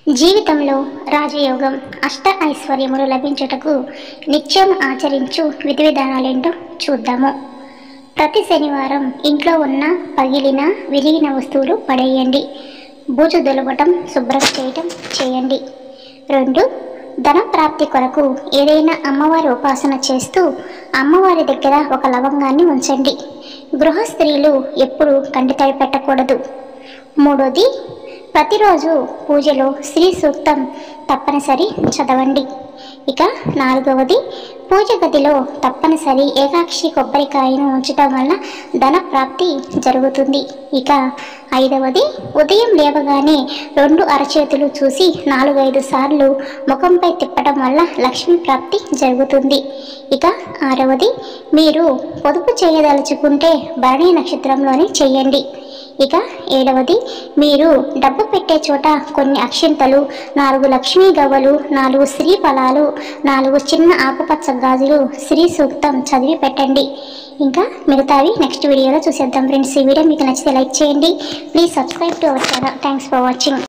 జీవితంలో రాజయోగం అష్ట ఐశ్వర్యములు లభించుటకు నిత్యం ఆచరించు విధి విధానాలేంటో చూద్దాము ప్రతి శనివారం ఇంట్లో ఉన్న పగిలిన విరిగిన వస్తువులు పడేయండి బూజు దులపటం శుభ్రం చేయటం చేయండి రెండు ధన ప్రాప్తి కొరకు ఏదైనా అమ్మవారి ఉపాసన చేస్తూ అమ్మవారి దగ్గర ఒక లవంగాన్ని ఉంచండి గృహ స్త్రీలు ఎప్పుడు కంటితడి పెట్టకూడదు మూడోది ప్రతిరోజు పూజలో శ్రీ సూక్తం తప్పనిసరి చదవండి ఇక నాలుగవది పూజ గదిలో తప్పనిసరి ఏకాక్షి కొబ్బరికాయను ఉంచటం వల్ల ధన ప్రాప్తి జరుగుతుంది ఇక ఐదవది ఉదయం లేవగానే రెండు అరచేతులు చూసి నాలుగైదు సార్లు ముఖంపై తిప్పడం వల్ల లక్ష్మీ ప్రాప్తి జరుగుతుంది ఇక ఆరవది మీరు పొదుపు చేయదలుచుకుంటే భరణి నక్షత్రంలోనే చేయండి ఇక ఏడవది మీరు డబ్బు పెట్టే చోట కొన్ని అక్షింతలు నాలుగు లక్ష్మీ గవ్వలు నాలుగు శ్రీ ఫలాలు నాలుగు చిన్న ఆకుపచ్చ గాజులు శ్రీ సూక్తం చదివి పెట్టండి ఇంకా మిగతావి నెక్స్ట్ వీడియోలో చూసేద్దాం ఫ్రెండ్స్ ఈ వీడియో మీకు నచ్చితే లైక్ చేయండి please subscribe to our channel thanks for watching